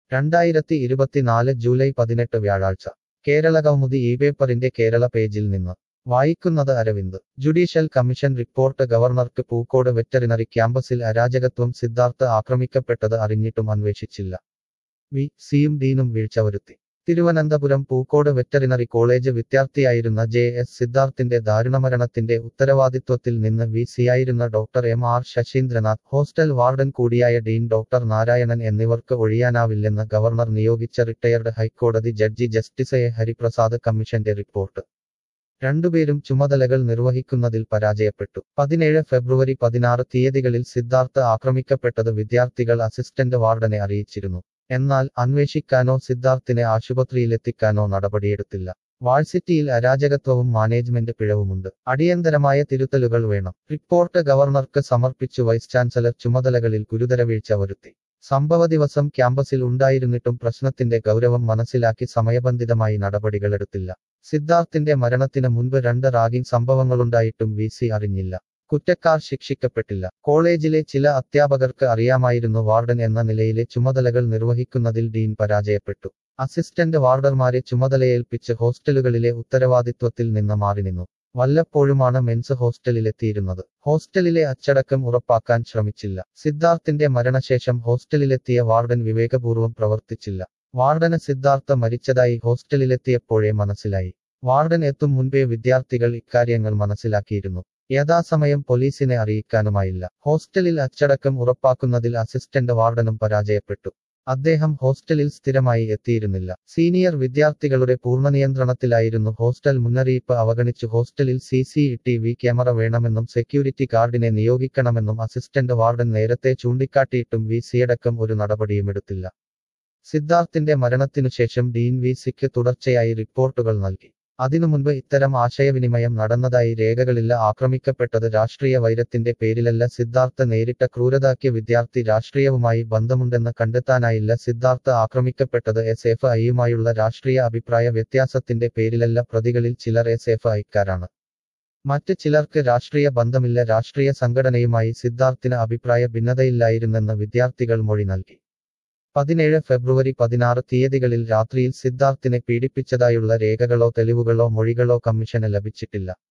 രണ്ടായിരത്തി ഇരുപത്തിനാല് ജൂലൈ പതിനെട്ട് വ്യാഴാഴ്ച കേരള കൗമുദി ഈ പേപ്പറിന്റെ കേരള പേജിൽ നിന്ന് വായിക്കുന്നത് അരവിന്ദ് ജുഡീഷ്യൽ കമ്മീഷൻ റിപ്പോർട്ട് ഗവർണർക്ക് പൂക്കോട് വെറ്ററിനറി ക്യാമ്പസിൽ അരാജകത്വം സിദ്ധാർത്ഥ ആക്രമിക്കപ്പെട്ടത് അറിഞ്ഞിട്ടും അന്വേഷിച്ചില്ല വി സിയും ഡീനും വീഴ്ച വരുത്തി തിരുവനന്തപുരം പൂക്കോട് വെറ്ററിനറി കോളേജ് വിദ്യാർത്ഥിയായിരുന്ന ജെ എസ് സിദ്ധാർത്ഥിന്റെ ദാരുണമരണത്തിന്റെ ഉത്തരവാദിത്വത്തിൽ നിന്ന് വി സിയായിരുന്ന doctor M R Sasheendranath hostel warden കൂടിയായ ഡീൻ ഡോക്ടർ നാരായണൻ എന്നിവർക്ക് ഒഴിയാനാവില്ലെന്ന് ഗവർണർ നിയോഗിച്ച റിട്ടയർഡ് ഹൈക്കോടതി ജഡ്ജി ജസ്റ്റിസ് എ ഹരിപ്രസാദ് കമ്മീഷന്റെ റിപ്പോർട്ട് രണ്ടുപേരും ചുമതലകൾ നിർവഹിക്കുന്നതിൽ പരാജയപ്പെട്ടു പതിനേഴ് ഫെബ്രുവരി പതിനാറ് തീയതികളിൽ സിദ്ധാർത്ഥ് ആക്രമിക്കപ്പെട്ടത് വിദ്യാർത്ഥികൾ അസിസ്റ്റന്റ് വാർഡനെ അറിയിച്ചിരുന്നു എന്നാൽ അന്വേഷിക്കാനോ സിദ്ധാർത്ഥിനെ ആശുപത്രിയിലെത്തിക്കാനോ നടപടിയെടുത്തില്ല വാഴ്സിറ്റിയിൽ അരാജകത്വവും മാനേജ്മെന്റ് പിഴവുമുണ്ട് അടിയന്തരമായ തിരുത്തലുകൾ വേണം റിപ്പോർട്ട് ഗവർണർക്ക് സമർപ്പിച്ചു വൈസ് ചാൻസലർ ചുമതലകളിൽ ഗുരുതര വീഴ്ച വരുത്തി സംഭവ ദിവസം ക്യാമ്പസിൽ ഉണ്ടായിരുന്നിട്ടും പ്രശ്നത്തിന്റെ ഗൗരവം മനസ്സിലാക്കി സമയബന്ധിതമായി നടപടികളെടുത്തില്ല സിദ്ധാർത്ഥിന്റെ മരണത്തിന് മുൻപ് രണ്ട് റാഗിംഗ് സംഭവങ്ങളുണ്ടായിട്ടും വി സി അറിഞ്ഞില്ല കുറ്റക്കാർ ശിക്ഷിക്കപ്പെട്ടില്ല കോളേജിലെ ചില അധ്യാപകർക്ക് അറിയാമായിരുന്നു വാർഡൻ എന്ന നിലയിലെ ചുമതലകൾ നിർവഹിക്കുന്നതിൽ ഡീൻ പരാജയപ്പെട്ടു അസിസ്റ്റന്റ് വാർഡർമാരെ ചുമതലയേൽപ്പിച്ച് ഹോസ്റ്റലുകളിലെ ഉത്തരവാദിത്വത്തിൽ നിന്ന് മാറി നിന്നു വല്ലപ്പോഴുമാണ് മെൻസ് ഹോസ്റ്റലിലെത്തിയിരുന്നത് ഹോസ്റ്റലിലെ അച്ചടക്കം ഉറപ്പാക്കാൻ ശ്രമിച്ചില്ല സിദ്ധാർത്ഥിന്റെ മരണശേഷം ഹോസ്റ്റലിലെത്തിയ വാർഡൻ വിവേകപൂർവ്വം പ്രവർത്തിച്ചില്ല വാർഡന് സിദ്ധാർത്ഥ മരിച്ചതായി ഹോസ്റ്റലിലെത്തിയപ്പോഴേ മനസ്സിലായി വാർഡൻ എത്തും മുൻപേ വിദ്യാർത്ഥികൾ ഇക്കാര്യങ്ങൾ മനസ്സിലാക്കിയിരുന്നു യഥാസമയം പോലീസിനെ അറിയിക്കാനുമായില്ല ഹോസ്റ്റലിൽ അച്ചടക്കം ഉറപ്പാക്കുന്നതിൽ അസിസ്റ്റന്റ് വാർഡനും പരാജയപ്പെട്ടു അദ്ദേഹം ഹോസ്റ്റലിൽ സ്ഥിരമായി എത്തിയിരുന്നില്ല സീനിയർ വിദ്യാർത്ഥികളുടെ പൂർണ്ണനിയന്ത്രണത്തിലായിരുന്നു ഹോസ്റ്റൽ മുന്നറിയിപ്പ് അവഗണിച്ചു ഹോസ്റ്റലിൽ C C T V camera വേണമെന്നും സെക്യൂരിറ്റി ഗാർഡിനെ നിയോഗിക്കണമെന്നും അസിസ്റ്റന്റ് വാർഡൻ നേരത്തെ ചൂണ്ടിക്കാട്ടിയിട്ടും വി സിയടക്കം ഒരു നടപടിയുമെടുത്തില്ല സിദ്ധാർത്ഥിന്റെ മരണത്തിനുശേഷം ഡീൻ വി സിക്ക് തുടർച്ചയായി റിപ്പോർട്ടുകൾ നൽകി അതിനു മുൻപ് ഇത്തരം ആശയവിനിമയം നടന്നതായി രേഖകളില്ല ആക്രമിക്കപ്പെട്ടത് രാഷ്ട്രീയ വൈരത്തിന്റെ പേരിലല്ല സിദ്ധാർത്ഥ നേരിട്ട ക്രൂരതാക്കിയ വിദ്യാർത്ഥി രാഷ്ട്രീയവുമായി ബന്ധമുണ്ടെന്ന് കണ്ടെത്താനായില്ല സിദ്ധാർത്ഥ ആക്രമിക്കപ്പെട്ടത് എസ് എഫ് ഐയുമായുള്ള രാഷ്ട്രീയ അഭിപ്രായ വ്യത്യാസത്തിന്റെ പേരിലല്ല പ്രതികളിൽ ചിലർ എസ് എഫ് ഐക്കാരാണ് മറ്റ് ചിലർക്ക് രാഷ്ട്രീയ ബന്ധമില്ല രാഷ്ട്രീയ സംഘടനയുമായി സിദ്ധാർത്ഥിന് അഭിപ്രായ ഭിന്നതയില്ലായിരുന്നെന്ന് വിദ്യാർത്ഥികൾ മൊഴി നൽകി പതിനേഴ് ഫെബ്രുവരി പതിനാറ് തീയതികളിൽ രാത്രിയിൽ സിദ്ധാർത്ഥിനെ പീഡിപ്പിച്ചതായുള്ള രേഖകളോ തെളിവുകളോ മൊഴികളോ കമ്മീഷന് ലഭിച്ചിട്ടില്ല